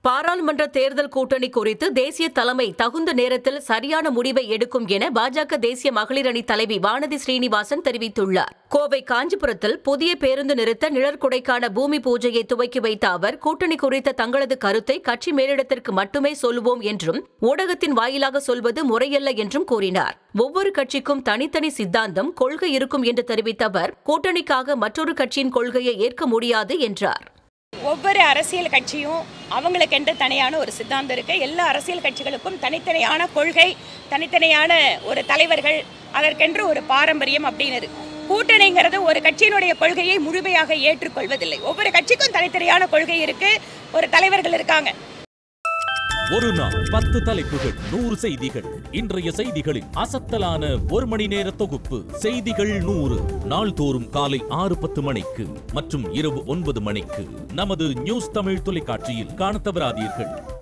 பாராளுமன்ற தேர்தல் கூட்டணி குறித்து தேசிய தலைமை தகுந்த நேரத்தில் சரியான முடிவை எடுக்கும் என பாஜக தேசிய மகளிர் அணி தலைவி வானதி ஸ்ரீனிவாசன் தெரிவித்துள்ளார் கோவை காஞ்சிபுரத்தில் புதிய பேருந்து நிறுத்த நிழற்குடைக்கான பூமி பூஜையை துவக்கி வைத்த அவர் கூட்டணி குறித்த தங்களது கருத்தை கட்சி மேலிடத்திற்கு மட்டுமே சொல்லுவோம் என்றும் ஊடகத்தின் வாயிலாக சொல்வது முறையல்ல என்றும் கூறினார் ஒவ்வொரு கட்சிக்கும் தனித்தனி சித்தாந்தம் கொள்கை இருக்கும் என்று தெரிவித்த அவர் கூட்டணிக்காக மற்றொரு கட்சியின் கொள்கையை ஏற்க முடியாது என்றார் ஒவ்வொரு அரசியல் கட்சியும் அவங்களுக்கென்று தனியான ஒரு சித்தாந்தம் இருக்கு எல்லா அரசியல் கட்சிகளுக்கும் தனித்தனியான கொள்கை தனித்தனியான ஒரு தலைவர்கள் அதற்கென்று ஒரு பாரம்பரியம் அப்படின்னு இருக்கு. கூட்டணிங்கிறது ஒரு கட்சியினுடைய கொள்கையை முழுமையாக ஏற்றுக்கொள்வதில்லை ஒவ்வொரு கட்சிக்கும் தனித்தனியான கொள்கை இருக்கு ஒரு தலைவர்கள் இருக்காங்க ஒரு நாள் பத்து தலைப்புகள் நூறு செய்திகள் இன்றைய செய்திகளின் அசத்தலான ஒரு மணி நேர தொகுப்பு செய்திகள் நூறு நாள்தோறும் காலை ஆறு பத்து மணிக்கு மற்றும் இரவு ஒன்பது மணிக்கு நமது நியூஸ் தமிழ் தொலைக்காட்சியில் காணத் தவறாதீர்கள்